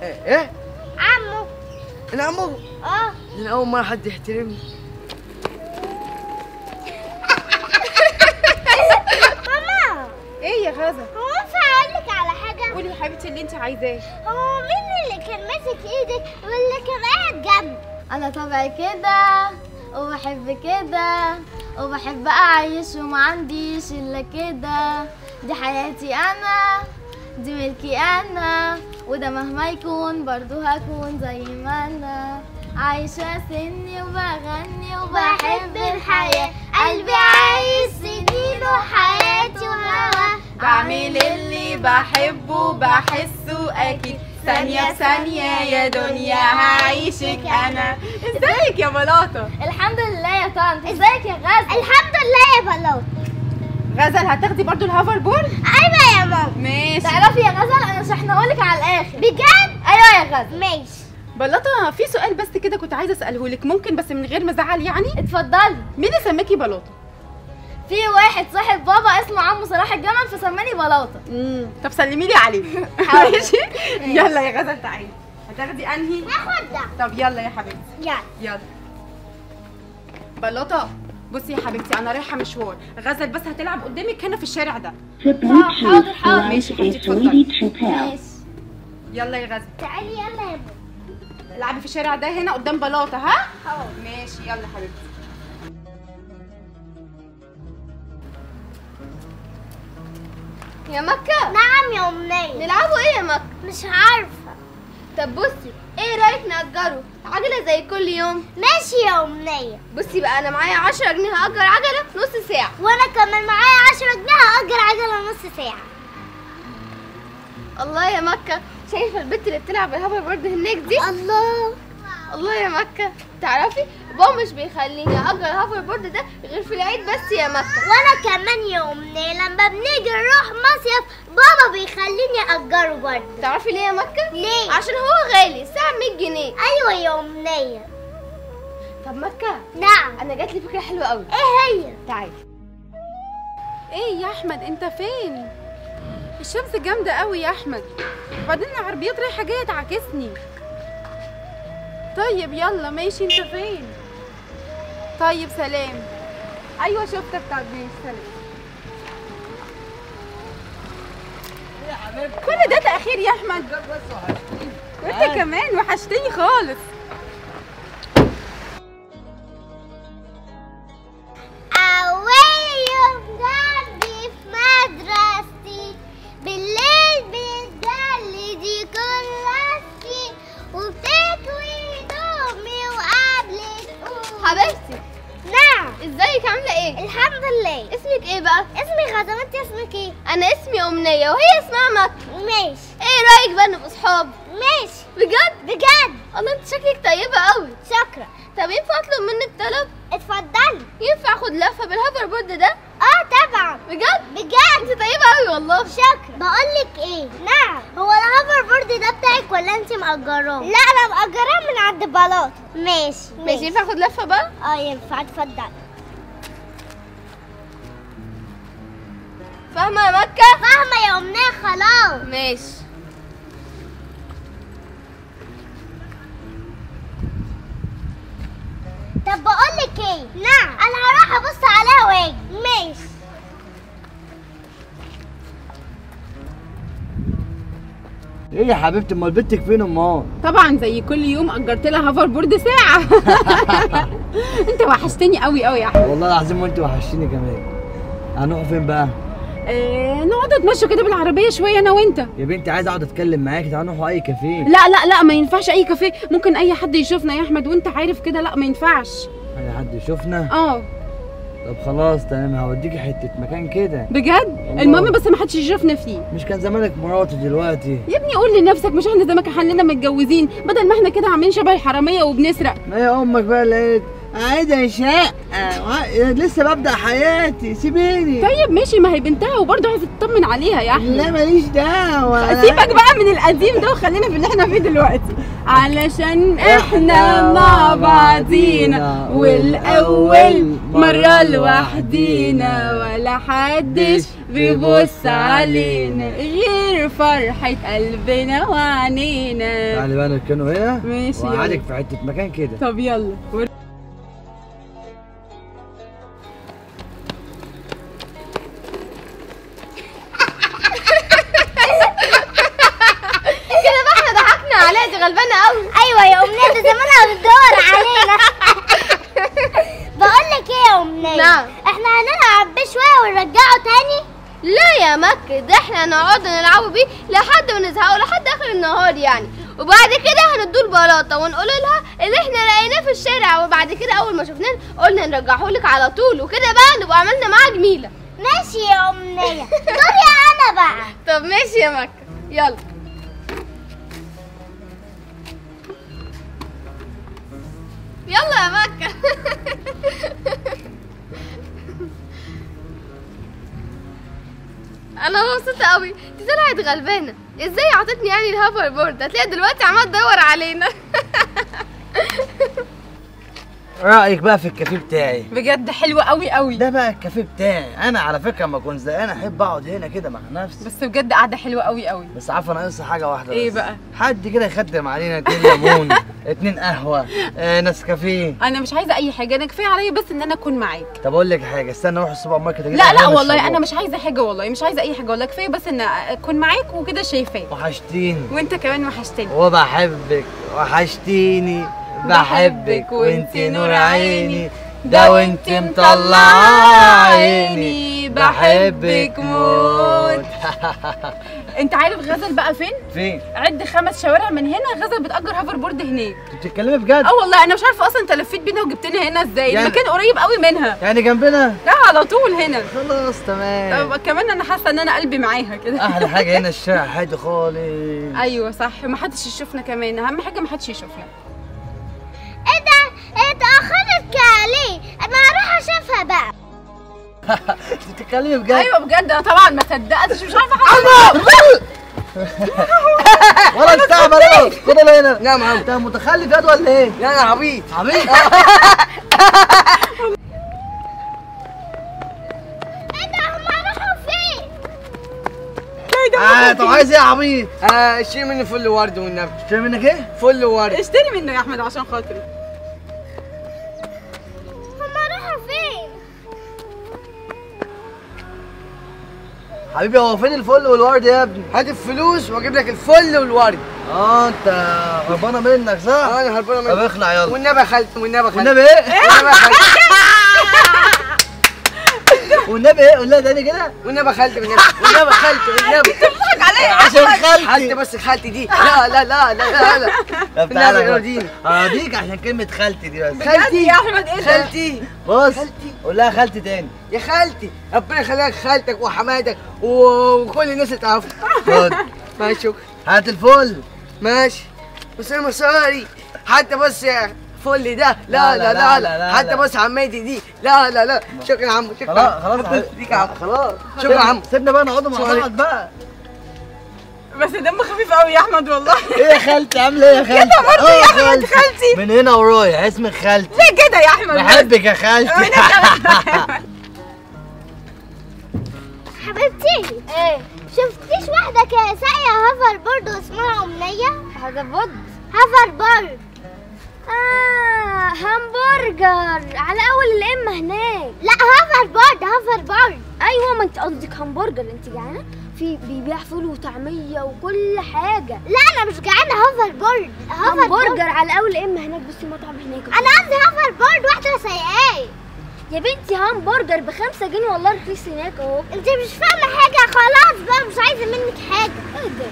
ايه ايه عمو انا عمو اه انا اول مره حد يحترمني ماما ايه يا غزه هو ينفع اقول لك على حاجه قولي يا حبيبتي اللي انت عايزاه هو مين اللي كان ماسك ايدك واللي كان قاعد جنبي انا طبعي كده وبحب كده وبحب اعيش وما عنديش الا كده دي حياتي انا دي ملكي انا وده مهما يكون برضو هكون زي ما انا عايشة سني وبغني وبحب الحياة قلبي عايش سنين وحياتي وهوا بعمل اللي بحبه بحسه اكيد ثانية ثانية يا دنيا هعيشك انا ازيك يا بلاطة الحمد لله يا طنط ازيك يا غزل الحمد لله يا بلوط غزل هتاخدي برضو الهوفر بورد ايوه يا ماما ماشي تعرفي يا غزل انا شحنهولك على الاخر بجد ايوه يا غزل ماشي بلاطة في سؤال بس كده كنت عايزة اسأله لك ممكن بس من غير ما ازعل يعني اتفضلي مين اللي سماكي بلاطة في واحد صاحب بابا اسمه عمو صلاح الجمل فسماني بلاطه امم طب سلمي لي عليه ماشي يلا يا غزل تعالي هتاخدي انهي هاخد ده طب يلا يا حبيبتي يلا يلا بلاطة بصي يا حبيبتي انا رايحه مشوار غزل بس هتلعب قدامك هنا في الشارع ده The حاضر، Bluetooth حاضر. device ماشي، حبيبتي، is اتفضلي. ready to pair. ماشي يلا يا غزل تعالي يلا يا ماما العبي في الشارع ده هنا قدام بلاطه ها حاضر. ماشي يلا حبيبتي يا مكة نعم يا أمنية نلعبوا ايه يا مكة مش عارفة طب بصي ايه رايك نأجره عجلة زي كل يوم ماشي يا أمنية بصي بقى انا معايا 10 جنيه هأجر عجلة نص ساعة وأنا كمان معايا عشرة جنيه هأجر عجلة نص ساعة الله يا مكة شايفة البنت اللي بتلعب الهوفر بورد هناك دي الله الله يا مكة تعرفي بابا مش بيخليني أجر الهوفر بورد ده غير في العيد بس يا مكة وأنا كمان يا أمنية لما بنيجي نروح مصيف بابا بيخليني أجره برضه تعرفي ليه يا مكة ليه؟ عشان هو غالي الساعة 100 جنيه أيوة يا أمنية طب مكة نعم انا جات لي فكرة حلوة قوي إيه هي؟ تعالي ايه يا احمد انت فين الشمس جامده قوي يا احمد وبعدين العربيات رايحه جايه تعاكسني طيب يلا ماشي انت فين طيب سلام ايوه شفتك طب ماشي سلام كل ده تاخير يا احمد وانت كمان وحشتني خالص أول يوم جنبي في مدرستي بالليل بتجلي دي كراسي وبتكوي هدومي وقبل تقوم حبيبتي نعم ازيك عاملة ايه الحمد لله اسمك ايه بقى اسمي غزة وانت اسمك ايه؟ انا اسمي امنية وهي اسمها مكة ماشي ايه رايك بقى نبقى صحاب ماشي بجد بجد الله انت شكلك طيبة قوي شكرا طب ينفع اطلب منك طلب اتفضلي ينفع اخد لفة بالهوفر بورد ده اه طبعا بجد بجد انت طيبة قوي والله شكرا بقول لك ايه نعم هو الهوفر بورد ده بتاعك ولا انت مأجراه لا انا مأجراه من عند بلاط ماشي ماشي ينفع اخد لفة بقى اه ينفع اتفضلي فاهمة يا مكة فاهمة يا أمنية خلاص ماشي طب بقول لك ايه نعم انا هروح ابص عليها واجي ماشي ايه يا حبيبتي امال بنتك فين امال طبعا زي كل يوم اجرت لها هوفر بورد ساعه انت وحشتني قوي قوي يا احمد والله العظيم وانت وحشتيني كمان هنروح فين بقى آه نقعد نتمشى كده بالعربيه شويه انا وانت يا بنتي عايز اقعد اتكلم معاكي تعالى نروح اي كافيه لا لا لا ما ينفعش اي كافيه ممكن اي حد يشوفنا يا احمد وانت عارف كده لا ما ينفعش اي حد يشوفنا اه طب خلاص تمام هوديكي حته مكان كده بجد المهم بس ما حدش يشوفنا فيه مش كان زمانك مراتي دلوقتي يا ابني قول لنفسك مش احنا زمان حلنا متجوزين بدل ما احنا كده عاملين شبه الحراميه وبنسرق ما هي امك بقى لقيت عايزه شقه لسه ببدا حياتي سيبيني طيب ماشي ما هي بنتها وبرضه عايزه تطمن عليها يا احمد لا ماليش دعوه سيبك بقى من القديم ده وخلينا في اللي احنا فيه دلوقتي علشان احنا مع بعضينا والاول مرة لوحدينا ولا حدش بيبص علينا غير فرحة قلبنا وعنينا تعالي بقى نركنه هنا ماشي، وقعدك يلا. في حته مكان كده طب يلا كده بقى احنا ضحكنا عليها دي غلبانه قوي ايوه يا امنيه ده زمانها بتدور علينا بقول لك ايه يا امنيه نعم. احنا هنلعب بيه شويه ونرجعه تاني لا يا مكة ده احنا هنقعد نلعبوا بيه لحد ما نزهقوا لحد اخر النهار يعني وبعد كده هندوه البلاطه ونقول لها اللي احنا لقيناه في الشارع وبعد كده اول ما شفناه قلنا نرجعه لك على طول وكده بقى نبقى عملنا معاه جميله ماشي يا امنيه دوري انا بقى طب ماشي يا مكة يلا يلا يا مكة انا مبسوطه قوي دي طلعت غلبانه ازاي عطتني يعني الهوفر بورد هتلاقي دلوقتي عمال تدور علينا رايك بقى في الكافيه بتاعي بجد حلوة قوي قوي ده بقى الكافيه بتاعي انا على فكره لما اكون زهقان احب اقعد هنا كده مع نفسي بس بجد قاعدة حلوة قوي قوي بس عارفه ناقصها حاجه واحده إيه بس. بقى؟ حد كده يخدم علينا اتنين ليمون اتنين قهوه آه نسكافيه انا مش عايزة اي حاجة انا كفاية عليا بس ان انا اكون معاك طب اقول لك حاجه استنى اروح السوبر ماركت اجيب لا لا قهوة والله نشربها. انا مش عايزة حاجة والله مش عايزة اي حاجة والله كفاية بس ان اكون معاك وكده شايفاك وحشتيني وانت كمان وحشتني وبحبك وحشتيني بحبك وانت نور عيني ده ده وانت وانت مطلع مطلعة عيني عيني، بحبك بحبك موت انت عارف غزل بقى فين فين؟ عد خمس شوارع من هنا غزل بتأجر هافر بورد هناك انت بتتكلمي بجد؟ اه والله انا مش عارفه اصلا انت لفيت بينا وجبتنا هنا ازاي يعني- المكان قريب قوي منها يعني جنبنا؟ لا على طول هنا خلاص تمام طب كمان انا حاسه ان انا قلبي معاها كده احلى حاجه هنا الشارع هادي خالص ايوه صح ما حدش يشوفنا كمان اهم حاجه ما حدش يشوفنا ايه ده اتاخرت كالي انا هروح اشوفها بقى انت بتتكلمي بجد؟ ايوه بجد انا طبعا ما صدقتش مش عارفه حاجه ولا استعمل انا خد انا هنا نعم انت متخلف ياد ولا ايه؟ لا انا عبيط عبيط ايه ده هما راحوا فين اه طب عايز ايه يا عبيط؟ آه شيل مني فل ورد والنبي شايف منك ايه؟ فل ورد اشتري منه يا احمد عشان خاطري هما راحوا فين حبيبي هو فين الفل والورد يا ابني؟ هات الفلوس واجيب لك الفل والورد اه انت هربانه منك صح؟ اه انا هربانه طب منك اخلع يلا والنبي يا خالتي والنبي يا خالتي والنبي ايه؟ والنبي يا خالتي والنبي ايه؟ قول لها تاني كده والنبي يا خالتي والنبي والنبي يا خالتي والنبي عشان خالتي خالتي بس خالتي دي لا لا لا لا لا لا طب النبي تعالى ارضيني اراضيك عشان كلمة خالتي دي بس خالتي يا احمد ايه ده خالتي بص خالتي. قول لها خالتي تاني يا خالتي ربنا يخليك خالتك وحماتك و- وكل الناس اللي تعرفك خد ماشي شكرا هات الفل ماشي بس انا مصاري حتى بس يا فل ده لا، لا لا، لا لا، لا لا، لا حتى لا. بس عمتي دي لا لا لا شكرا يا عم شكرا خلاص خلاص حبيت فيك يا عم خلاص شكرا يا عم سيبنا بقى نقعد مع شكرا. بعض بقى بس دم خفيف قوي يا احمد والله ايه يا خالتي عامله ايه يا خالتي؟ برضه اه يا أحمد خالتي. من هنا ورايح اسمك خالتي ليه كده يا احمد بحبك يا خالتي حبيبتي ايه شفتيش واحدة كده ساقية هافر بورد واسمها أمنية؟ هذا بود هافر بورد اه همبرجر على اول الام هناك لا هافر بورد هافر بورد ايوه ما انت قصدك همبرجر انت جعانه في بيبيع فول وطعميه وكل حاجه لا أنا مش جعانة هافر بورد هافر بورد همبرجر على اول ام هناك بصي مطعم هناك أنا قصدي هافر بورد واحدة سايقاه يا بنتي همبرجر بخمسة جنيه والله رخيص هناك اهو أنت مش فاهمة حاجة خلاص بقى مش عايزة منك حاجة ايه ده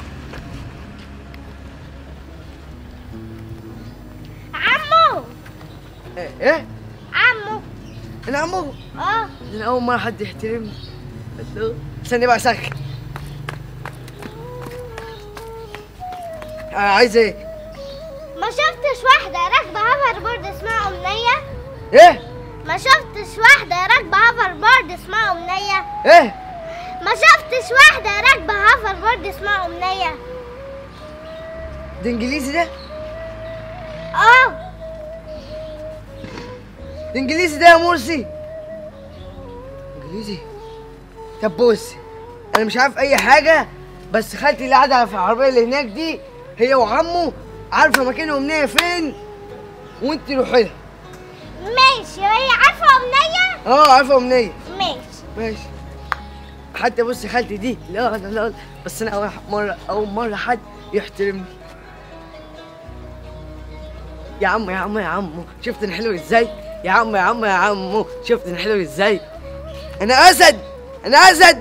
عمو ايه ايه عمو انا عمو اه انا اول مره حد يحترمني الله. استني بقى سكت آه عايز ايه ما شفتش واحدة راكبة هافر بورد اسمها أمنية ايه ما شفتش واحدة راكبة هافر بورد اسمها أمنية ايه ما شفتش واحدة راكبة هافر بورد اسمها أمنية ده انجليزي ده اه ده انجليزي ده يا مرسي انجليزي طب بص انا مش عارف اي حاجه بس خالتي اللي قاعده في العربيه اللي هناك دي هي وعمه عارفه مكان امنيه فين وانت روحي لها ماشي هي عارفة أمنية اه عارفه امنيه ماشي ماشي حتى بص خالتي دي لا لا لا بس انا اول مره اول مره حد يحترمني يا عم يا عم يا عم شفت انا حلو ازاي يا عم يا عم يا عم شفت انا حلو ازاي انا اسد انا اسد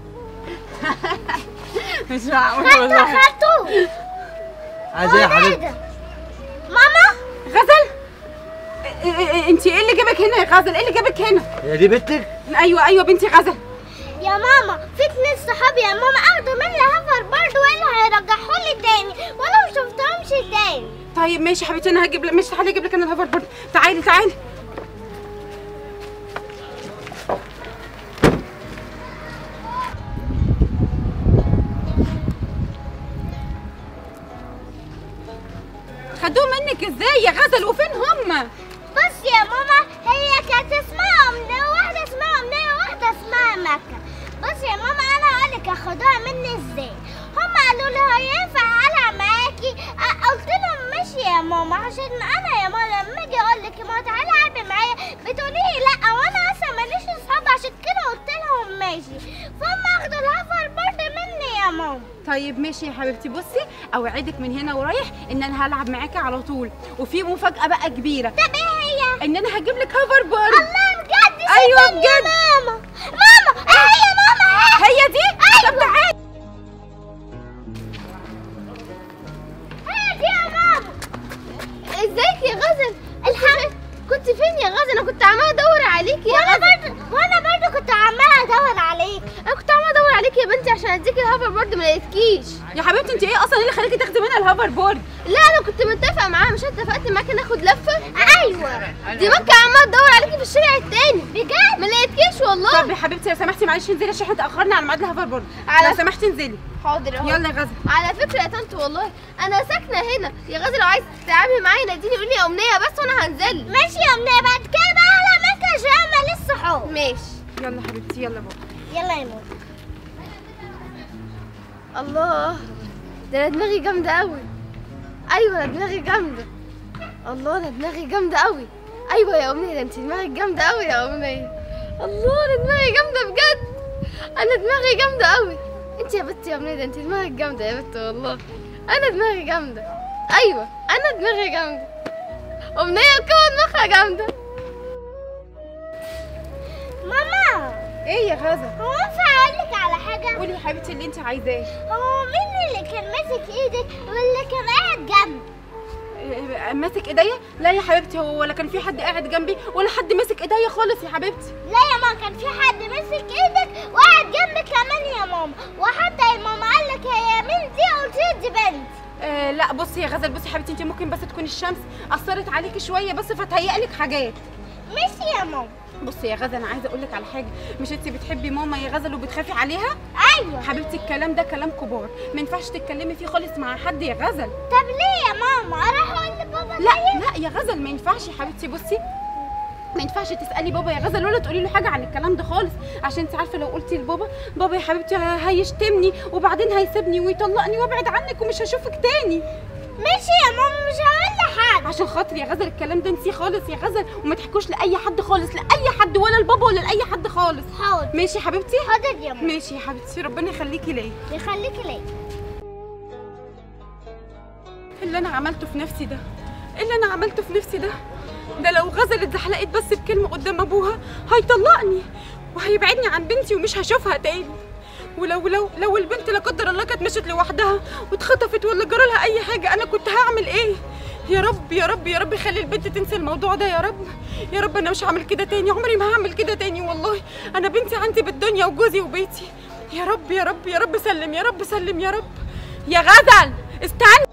مش معقول خدته والله خدته عايز ايه يا هو ده حبيبتي ده. ماما غزل انت ايه اللي جابك هنا يا غزل ايه اللي جابك هنا هي دي بنتك ايوه ايوه بنتي غزل يا ماما في اتنين صحابي يا ماما اخدوا مني هفر برضه وقالوا هيرجحوا لي تاني وانا مشفتهمش تاني طيب ماشي يا حبيبتي انا هجيب لك ماشي تعالي اجيب لك انا الهوفر بورد تعالي تعالي خدوه منك ازاي يا غزل وفين هم بص يا ماما هي كانت اسمها أمنية واحدة اسمها أمنية واحدة اسمها مكة بص يا ماما أنا هقولك أخدوها مني ازاي هما قالوا لي هو ينفع ألعب معاكي أ- قلت لهم ماشي يا ماما عشان أنا يا ماما لما أجي أقول لك يا ماما تعالي العبي معايا بتقولي لي لأ وأنا أصلا ماليش أصحاب عشان كده قلت لهم ماشي فهم أخدوا الهفر برضه مني يا ماما طيب ماشي يا حبيبتي بصي اوعدك من هنا ورايح ان انا هلعب معاكي على طول وفي مفاجاه بقى كبيره طب إيه هي؟ ان انا هجيب لك هوفر بورد الله بجد أيوة شكراً يا بجد. ماما ماما إيه هي ماما إيه هي دي طب تعالي هي دي يا ماما ازيك يا غزل الحمد كنت فين يا غزل انا كنت عماله ادور عليكي يا وانا غزل برضه وانا برضه كنت عماله ادور عليك انا كنت عماله ادور عليكي يا بنتي عشان اديكي الهوفر بورد ما لقيتكيش يا حبيبتي انت ايه اصلا اللي خليكي تاخدي منها الهوفر بورد لا انا كنت متفقه معاها مش اتفقت معاكي ناخد لفه ايوه دي مكة عماله تدور عليكي في الشارع التاني بجد ما لقيتكيش والله طب يا حبيبتي لو سمحتي معلش انزلي عشان احنا اتاخرنا على ميعاد الهوفر بورد على- لو سمحتي انزلي حاضر اهو يلا يا غزل على فكره يا طنط والله انا ساكنه هنا يا غزل لو عايز تلعبي معايا ناديني قولي يا امنيه بس وانا هنزل ماشي يا امنيه بعد كده بقى على مكه عشان انا لسه حب ماشي يلا حبيبتي يلا بابا يلا يا ماما الله ده انا دماغي جامده قوي ايوه انا دماغي جامده الله انا دماغي جامده قوي ايوه يا امنيه ده انت دماغك جامده قوي يا امنيه الله انا دماغي جامده بجد انا دماغي جامده قوي انت يا بنت يا امنيه ده انت دماغك جامده يا بنت والله انا دماغي جامده ايوه انا دماغي جامده امنيه كمان دماغها جامده ماما ايه يا غزل هو ينفع اقول لك على حاجه قولي يا حبيبتي اللي انت عايزاه هو مين اللي كان ماسك ايدك واللي كان قاعد جنبي اه، ماسك ايديا لا يا حبيبتي هو ولا كان في حد قاعد جنبي ولا حد ماسك ايديا خالص يا حبيبتي لا يا ماما كان في حد ماسك ايدك وقاعد جنبك كمان يا ماما وحتى يا ماما قال لك هي مين دي قلت له دي بنت آه لا بصي يا غزل بصي يا حبيبتي انت ممكن بس تكون الشمس اثرت عليكي شويه بس فتهيألك حاجات ماشي يا ماما بصي يا غزل انا عايزه اقول لك على حاجه مش انت بتحبي ماما يا غزل وبتخافي عليها ايوه حبيبتي الكلام ده كلام كبار ما ينفعش تتكلمي فيه خالص مع حد يا غزل طب ليه يا ماما اروح اقول لبابا لا لا يا غزل ما ينفعش يا حبيبتي بصي ما ينفعش تسالي بابا يا غزل ولا تقولي له حاجه عن الكلام ده خالص عشان انت عارفه لو قلتي لبابا بابا يا حبيبتي هيشتمني وبعدين هيسيبني ويطلقني وابعد عنك ومش هشوفك تاني ماشي يا ماما مش هقول لحد عشان خاطر يا غزل الكلام ده انسيه خالص يا غزل وما تحكوش لاي حد خالص لاي حد ولا لبابا ولا لاي حد خالص حاضر ماشي يا حبيبتي حاضر يا ماما ماشي يا حبيبتي ربنا يخليكي ليا يخليكي ليه اللي انا عملته في نفسي ده اللي انا عملته في نفسي ده ده لو غزل اتزحلقت بس بكلمه قدام ابوها هيطلقني وهيبعدني عن بنتي ومش هشوفها تاني ولو لو لو البنت لا قدر الله كانت مشت لوحدها واتخطفت ولا جرى لها اي حاجه انا كنت هعمل ايه يا رب يا رب يا رب خلي البنت تنسى الموضوع ده يا رب يا رب انا مش هعمل كده تاني عمري ما هعمل كده تاني والله انا بنتي عندي بالدنيا وجوزي وبيتي يا رب يا رب يا رب سلم يا رب سلم يا رب يا غزل استني